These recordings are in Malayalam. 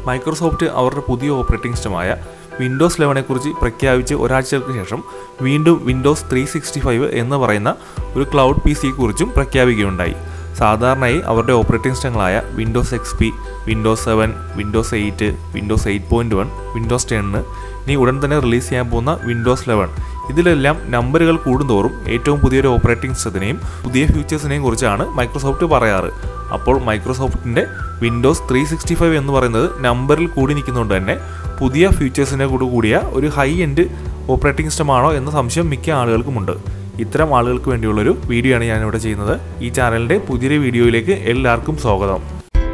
മൈക്രോസോഫ്റ്റ് അവരുടെ പുതിയ ഓപ്പറേറ്റിംഗ് സിസ്റ്റമായ വിൻഡോസ് ലെവനെ കുറിച്ച് പ്രഖ്യാപിച്ച് ഒരാഴ്ചകൾക്ക് ശേഷം വീണ്ടും വിൻഡോസ് ത്രീ സിക്സ്റ്റി ഫൈവ് എന്ന് പറയുന്ന ഒരു ക്ലൗഡ് പി സിയെക്കുറിച്ചും പ്രഖ്യാപിക്കുകയുണ്ടായി സാധാരണയായി അവരുടെ ഓപ്പറേറ്റിംഗ് സിസ്റ്റങ്ങളായ Windows X P Windows seven Windows eight Windows eight point one Windows ടെന്ന് ഇനി ഉടൻ തന്നെ റിലീസ് ചെയ്യാൻ പോകുന്ന വിൻഡോസ് ലെവൻ ഇതിലെല്ലാം നമ്പറുകൾ കൂടുന്തോറും ഏറ്റവും പുതിയൊരു ഓപ്പറേറ്റിംഗ് സിസ്റ്റത്തിനെയും പുതിയ ഫീച്ചേഴ്സിനെയും കുറിച്ചാണ് മൈക്രോസോഫ്റ്റ് പറയാറ് അപ്പോൾ മൈക്രോസോഫ്റ്റിൻ്റെ വിൻഡോസ് ത്രീ സിക്സ്റ്റി ഫൈവ് എന്ന് പറയുന്നത് നമ്പറിൽ കൂടി നിൽക്കുന്നതുകൊണ്ട് തന്നെ പുതിയ ഫീച്ചേഴ്സിനെ കൂടി കൂടിയ ഒരു ഹൈ എൻഡ് ഓപ്പറേറ്റിംഗ് സിസ്റ്റമാണോ എന്ന സംശയം മിക്ക ആളുകൾക്കുമുണ്ട് ഇത്തരം ആളുകൾക്ക് വേണ്ടിയുള്ളൊരു വീഡിയോ ആണ് ഞാനിവിടെ ചെയ്യുന്നത് ഈ ചാനലിൻ്റെ പുതിയൊരു വീഡിയോയിലേക്ക് എല്ലാവർക്കും സ്വാഗതം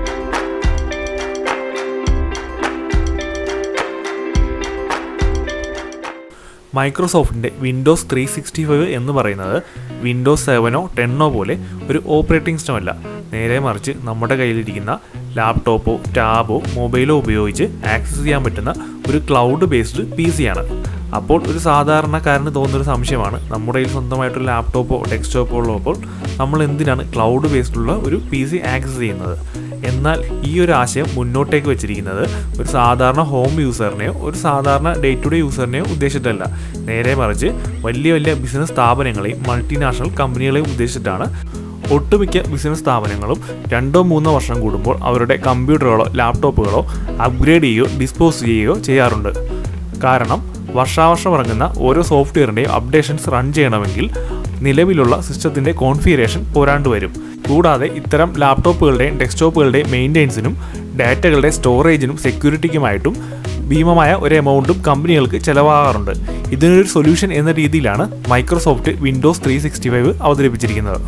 മൈക്രോസോഫ്റ്റിൻ്റെ വിൻഡോസ് ത്രീ സിക്സ്റ്റി ഫൈവ് എന്ന് പറയുന്നത് വിൻഡോസ് സെവനോ ടെന്നോ പോലെ ഒരു ഓപ്പറേറ്റിംഗ് സിസ്റ്റം അല്ല നേരെ മറിച്ച് നമ്മുടെ കയ്യിലിരിക്കുന്ന ലാപ്ടോപ്പോ ടാബോ മൊബൈലോ ഉപയോഗിച്ച് ആക്സസ് ചെയ്യാൻ പറ്റുന്ന ഒരു ക്ലൗഡ് ബേസ്ഡ് പി സി ആണ് അപ്പോൾ ഒരു സാധാരണക്കാരന് തോന്നുന്നൊരു സംശയമാണ് നമ്മുടെ കയ്യിൽ സ്വന്തമായിട്ടൊരു ലാപ്ടോപ്പോ ഡെസ്ക്ടോപ്പോ ഉള്ളപ്പോൾ നമ്മൾ എന്തിനാണ് ക്ലൗഡ് ബേസ്ഡുള്ള ഒരു പി സി ആക്സസ് ചെയ്യുന്നത് എന്നാൽ ഈ ഒരു ആശയം മുന്നോട്ടേക്ക് വെച്ചിരിക്കുന്നത് ഒരു സാധാരണ ഹോം യൂസറിനെയോ ഒരു സാധാരണ ഡേ ടു ഡേ യൂസറിനെയോ ഉദ്ദേശിച്ചിട്ടല്ല നേരെ മറിച്ച് വലിയ വലിയ ബിസിനസ് സ്ഥാപനങ്ങളെയും മൾട്ടിനാഷണൽ കമ്പനികളെയും ഉദ്ദേശിച്ചിട്ടാണ് ഒട്ടുമിക്ക ബിസിനസ് സ്ഥാപനങ്ങളും രണ്ടോ മൂന്നോ വർഷം കൂടുമ്പോൾ അവരുടെ കമ്പ്യൂട്ടറുകളോ ലാപ്ടോപ്പുകളോ അപ്ഗ്രേഡ് ചെയ്യുകയോ ഡിസ്പോസ് ചെയ്യുകയോ ചെയ്യാറുണ്ട് കാരണം വർഷാവർഷം ഇറങ്ങുന്ന ഓരോ സോഫ്റ്റ്വെയറിൻ്റെയും അപ്ഡേഷൻസ് റൺ ചെയ്യണമെങ്കിൽ നിലവിലുള്ള സിസ്റ്റത്തിൻ്റെ കോൺഫിഗറേഷൻ പോരാണ്ട് വരും കൂടാതെ ഇത്തരം ലാപ്ടോപ്പുകളുടെയും ഡെസ്ക്ടോപ്പുകളുടെയും മെയിൻ്റെനൻസിനും ഡാറ്റകളുടെ സ്റ്റോറേജിനും സെക്യൂരിറ്റിക്കുമായിട്ടും ഭീമമായ ഒരു എമൗണ്ടും കമ്പനികൾക്ക് ചിലവാകാറുണ്ട് ഇതിനൊരു സൊല്യൂഷൻ എന്ന രീതിയിലാണ് Microsoft Windows three sixty five അവതരിപ്പിച്ചിരിക്കുന്നത്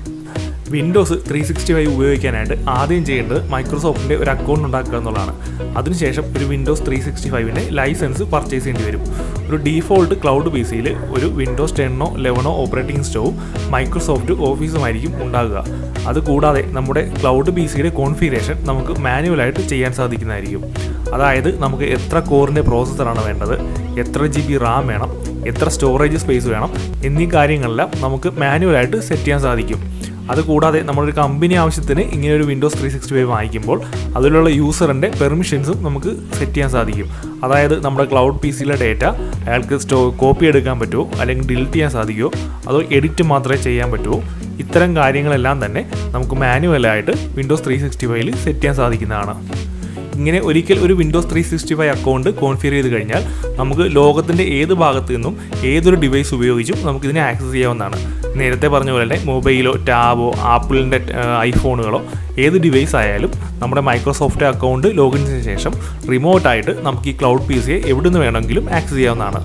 വിൻഡോസ് ത്രീ സിക്സ്റ്റി ഫൈവ് ഉപയോഗിക്കാനായിട്ട് ആദ്യം ചെയ്യേണ്ടത് മൈക്രോസോഫ്റ്റിൻ്റെ ഒരു അക്കൗണ്ട് ഉണ്ടാക്കുക എന്നുള്ളതാണ് അതിനുശേഷം ഒരു വിൻഡോസ് ത്രീ സിക്സ്റ്റി ഫൈവിൻ്റെ ലൈസൻസ് പർച്ചേസ് ചെയ്യേണ്ടി വരും ഒരു ഡീഫോൾട്ട് ക്ലൗഡ് ബി സിയിൽ ഒരു വിൻഡോസ് ടെന്നോ ലെവനോ ഓപ്പറേറ്റിംഗ് സിസ്റ്റവും മൈക്രോസോഫ്റ്റ് ഓഫീസുമായിരിക്കും ഉണ്ടാകുക അതുകൂടാതെ നമ്മുടെ ക്ലൗഡ് ബി സിയുടെ കോൺഫിഗറേഷൻ നമുക്ക് മാനുവലായിട്ട് ചെയ്യാൻ സാധിക്കുന്നതായിരിക്കും അതായത് നമുക്ക് എത്ര കോറിൻ്റെ പ്രോസസ്സറാണ് വേണ്ടത് എത്ര ജി ബി റാം വേണം എത്ര സ്റ്റോറേജ് സ്പേസ് വേണം എന്നീ കാര്യങ്ങളെല്ലാം നമുക്ക് മാനുവലായിട്ട് സെറ്റ് ചെയ്യാൻ സാധിക്കും അതുകൂടാതെ നമ്മളൊരു കമ്പനി ആവശ്യത്തിന് ഇങ്ങനെ ഒരു വിൻഡോസ് ത്രീ സിക്സ്റ്റി ഫൈവ് വാങ്ങിക്കുമ്പോൾ അതിലുള്ള യൂസറിൻ്റെ പെർമിഷൻസും നമുക്ക് സെറ്റ് ചെയ്യാൻ സാധിക്കും അതായത് നമ്മുടെ ക്ലൗഡ് പി സിയിലെ ഡേറ്റ അയാൾക്ക് സ്റ്റോ കോപ്പി എടുക്കാൻ പറ്റുമോ അല്ലെങ്കിൽ ഡിലീറ്റ് ചെയ്യാൻ സാധിക്കുമോ അതോ എഡിറ്റ് മാത്രമേ ചെയ്യാൻ പറ്റുമോ ഇത്തരം കാര്യങ്ങളെല്ലാം തന്നെ നമുക്ക് മാനുവലായിട്ട് വിൻഡോസ് ത്രീ സിക്സ്റ്റി ഫൈവിൽ സെറ്റ് ചെയ്യാൻ സാധിക്കുന്നതാണ് ഇങ്ങനെ ഒരിക്കൽ ഒരു Windows three sixty five account configure ചെയ്ത് കഴിഞ്ഞാൽ നമുക്ക് ലോകത്തിൻ്റെ ഏത് ഭാഗത്തു നിന്നും ഏതൊരു ഡിവൈസ് ഉപയോഗിച്ചും നമുക്കിതിനെ ആക്സസ് ചെയ്യാവുന്നതാണ് നേരത്തെ പറഞ്ഞ പോലെ തന്നെ മൊബൈലോ ടാബോ ആപ്പിളിൻ്റെ ഐഫോണുകളോ ഏത് ഡിവൈസ് ആയാലും നമ്മുടെ മൈക്രോസോഫ്റ്റ് അക്കൗണ്ട് ലോഗിൻ ചെയ്ത ശേഷം റിമോട്ടായിട്ട് നമുക്ക് ഈ ക്ലൗഡ് പി സിയെ എവിടെ നിന്ന് വേണമെങ്കിലും ആക്സസ് ചെയ്യാവുന്നതാണ്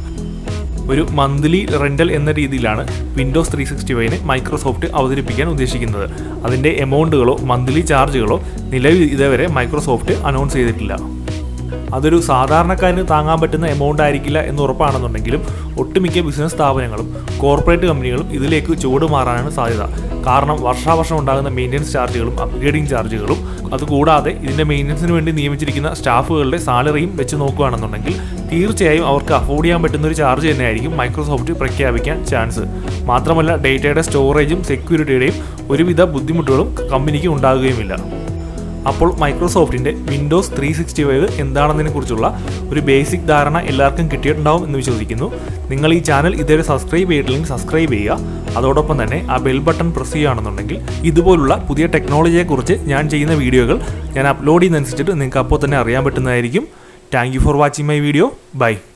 ഒരു മന്ത്ലി റെൻ്റൽ എന്ന രീതിയിലാണ് വിൻഡോസ് ത്രീ സിക്സ്റ്റി ഫൈവിനെ മൈക്രോസോഫ്റ്റ് അവതരിപ്പിക്കാൻ ഉദ്ദേശിക്കുന്നത് അതിൻ്റെ എമൗണ്ടുകളോ മന്ത്ലി ചാർജുകളോ നിലവിൽ ഇതേവരെ മൈക്രോസോഫ്റ്റ് അനൗൺസ് ചെയ്തിട്ടില്ല അതൊരു സാധാരണക്കാരന് താങ്ങാൻ പറ്റുന്ന എമൗണ്ട് ആയിരിക്കില്ല എന്ന് ഉറപ്പാണെന്നുണ്ടെങ്കിലും ഒട്ടുമിക്ക ബിസിനസ് സ്ഥാപനങ്ങളും കോർപ്പറേറ്റ് കമ്പനികളും ഇതിലേക്ക് ചുവട് മാറാനാണ് സാധ്യത കാരണം വർഷാവർഷം ഉണ്ടാകുന്ന മെയിൻ്റനൻസ് ചാർജുകളും അപ്ഗ്രേഡിംഗ് ചാർജുകളും അതുകൂടാതെ ഇതിൻ്റെ മെയിൻ്റനൻസിന് വേണ്ടി നിയമിച്ചിരിക്കുന്ന സ്റ്റാഫുകളുടെ സാലറിയും വെച്ച് നോക്കുകയാണെന്നുണ്ടെങ്കിൽ തീർച്ചയായും അവർക്ക് അഫോർഡ് ചെയ്യാൻ പറ്റുന്ന ഒരു ചാർജ് തന്നെയായിരിക്കും മൈക്രോസോഫ്റ്റ് പ്രഖ്യാപിക്കാൻ ചാൻസ് മാത്രമല്ല ഡേറ്റയുടെ സ്റ്റോറേജും സെക്യൂരിറ്റിയുടെയും ഒരുവിധ ബുദ്ധിമുട്ടുകളും കമ്പനിക്ക് ഉണ്ടാകുകയുമില്ല അപ്പോൾ മൈക്രോസോഫ്റ്റിൻ്റെ വിൻഡോസ് ത്രീ സിക്സ്റ്റി ഫൈവ് എന്താണെന്നതിനെ കുറിച്ചുള്ള ഒരു ബേസിക് ധാരണ എല്ലാവർക്കും കിട്ടിയിട്ടുണ്ടാവും എന്ന് വിശ്വസിക്കുന്നു നിങ്ങൾ ഈ ചാനൽ ഇതുവരെ സബ്സ്ക്രൈബ് ചെയ്തിട്ടില്ലെങ്കിൽ സബ്സ്ക്രൈബ് ചെയ്യുക അതോടൊപ്പം തന്നെ ആ ബെൽ ബട്ടൺ പ്രസ് ചെയ്യുകയാണെന്നുണ്ടെങ്കിൽ ഇതുപോലുള്ള പുതിയ ടെക്നോളജിയെക്കുറിച്ച് ഞാൻ ചെയ്യുന്ന വീഡിയോകൾ ഞാൻ അപ്ലോഡ് ചെയ്യുന്നതനുസരിച്ചിട്ട് നിങ്ങൾക്ക് അപ്പോൾ തന്നെ അറിയാൻ പറ്റുന്നതായിരിക്കും thank you for watching my video by